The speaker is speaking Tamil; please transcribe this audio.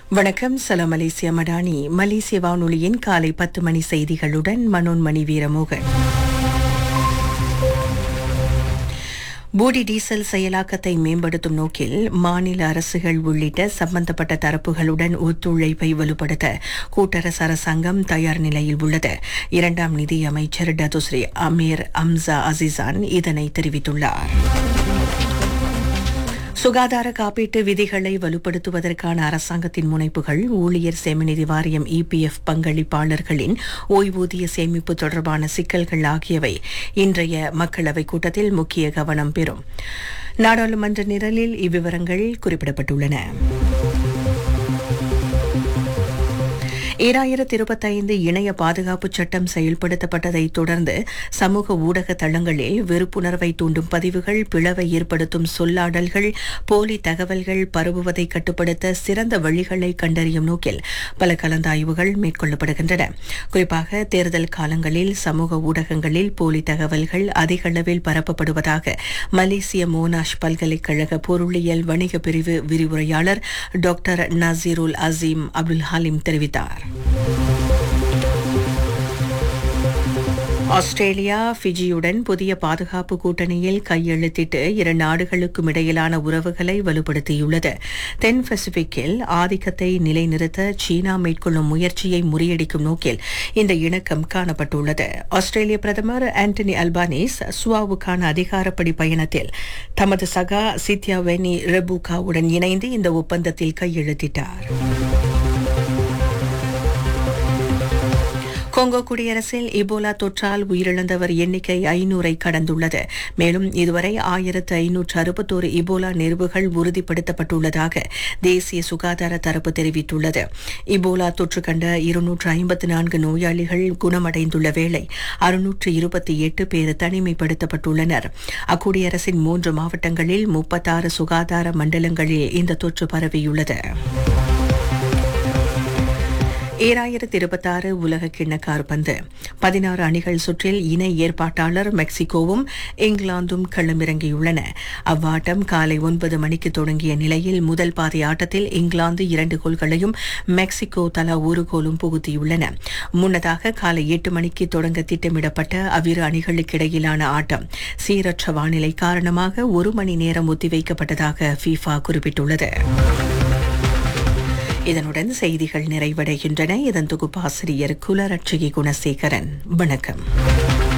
வணக்கம் சலாம் மலேசியா மடானி மலேசிய வானொலியின் காலை பத்து மணி செய்திகளுடன் மனோன்மணி வீரமோகன் பூடி டீசல் செயலாக்கத்தை மேம்படுத்தும் நோக்கில் மாநில அரசுகள் உள்ளிட்ட சம்பந்தப்பட்ட தரப்புகளுடன் ஒத்துழைப்பை வலுப்படுத்த கூட்டரசு அரசாங்கம் தயார் நிலையில் உள்ளது இரண்டாம் நிதி அமைச்சர் டதுஸ்ரீ அமீர் அம்சா அசிசான் இதனை தெரிவித்துள்ளார் சுகாதார காப்பீட்டு விதிகளை வலுப்படுத்துவதற்கான அரசாங்கத்தின் முனைப்புகள் ஊழியர் சேமநிதி வாரியம் இபிஎஃப் பங்களிப்பாளர்களின் ஓய்வூதிய சேமிப்பு தொடர்பான சிக்கல்கள் ஆகியவை இன்றைய மக்களவைக் கூட்டத்தில் முக்கிய கவனம் பெறும் நாடாளுமன்ற நிரலில் இவ்விவரங்கள் குறிப்பிடப்பட்டுள்ளன ஈராயிரத்தி இருபத்தைந்து இணைய பாதுகாப்பு சட்டம் செயல்படுத்தப்பட்டதை தொடர்ந்து சமூக ஊடக தளங்களில் வெறுப்புணர்வை தூண்டும் பதிவுகள் பிளவை ஏற்படுத்தும் சொல்லாடல்கள் போலி தகவல்கள் பரவுவதை கட்டுப்படுத்த சிறந்த வழிகளை கண்டறியும் நோக்கில் பல கலந்தாய்வுகள் மேற்கொள்ளப்படுகின்றன குறிப்பாக தேர்தல் காலங்களில் சமூக ஊடகங்களில் போலி தகவல்கள் அதிக அளவில் பரப்பப்படுவதாக மலேசிய மோனாஷ் பல்கலைக்கழக பொருளியல் வணிக பிரிவு விரிவுரையாளர் doctor Nasirul Azim Abdul Halim தெரிவித்தார் ஆஸ்திரேலியா ஃபிஜியுடன் புதிய பாதுகாப்பு கூட்டணியில் கையெழுத்திட்டு இரு நாடுகளுக்கும் இடையிலான உறவுகளை வலுப்படுத்தியுள்ளது தென் பசிபிக்கில் ஆதிக்கத்தை நிலைநிறுத்த சீனா மேற்கொள்ளும் முயற்சியை முறியடிக்கும் நோக்கில் இந்த இணக்கம் காணப்பட்டுள்ளது ஆஸ்திரேலிய பிரதமர் ஆண்டனி அல்பானிஸ் சுவாவுக்கான அதிகாரப்படி பயணத்தில் தமது சகா சித்யா வெனி ரெபுகாவுடன் இணைந்து இந்த ஒப்பந்தத்தில் கையெழுத்திட்டார் கொங்கோ குடியரசில் இபோலா தொற்றால் உயிரிழந்தவர் எண்ணிக்கை ஐநூறை கடந்துள்ளது மேலும் இதுவரை ஆயிரத்து ஐநூற்று அறுபத்தோரு இபோலா நிறுவுகள் உறுதிப்படுத்தப்பட்டுள்ளதாக தேசிய சுகாதார தரப்பு தெரிவித்துள்ளது இபோலா தொற்று கண்ட இருநூற்று ஐம்பத்து நான்கு நோயாளிகள் குணமடைந்துள்ள வேளை அறுநூற்று இருபத்தி எட்டு பேர் தனிமைப்படுத்தப்பட்டுள்ளனர் அக்குடியரசின் மூன்று மாவட்டங்களில் முப்பத்தாறு சுகாதார மண்டலங்களில் இந்த தொற்று பரவியுள்ளது ஏழாயிரத்தி இருபத்தாறு உலக கிண்ண கார்பந்து பதினாறு அணிகள் சுற்றில் இணை ஏற்பாட்டாளர் மெக்சிகோவும் இங்கிலாந்தும் களமிறங்கியுள்ளன அவ்வாட்டம் காலை ஒன்பது மணிக்கு தொடங்கிய நிலையில் முதல் பாதி ஆட்டத்தில் இங்கிலாந்து இரண்டு கோல்களையும் மெக்சிகோ தலா ஒரு கோலும் புகுத்தியுள்ளன முன்னதாக காலை எட்டு மணிக்கு தொடங்க திட்டமிடப்பட்ட அவ்விரு அணிகளுக்கிடையிலான ஆட்டம் சீரற்ற வானிலை காரணமாக ஒரு மணி நேரம் ஒத்திவைக்கப்பட்டதாக ஃபீஃபா குறிப்பிட்டுள்ளது இதனுடன் செய்திகள் நிறைவடைகின்றன இதன் தொகுப்பாசிரியர் குலரட்சகி குணசேகரன் வணக்கம்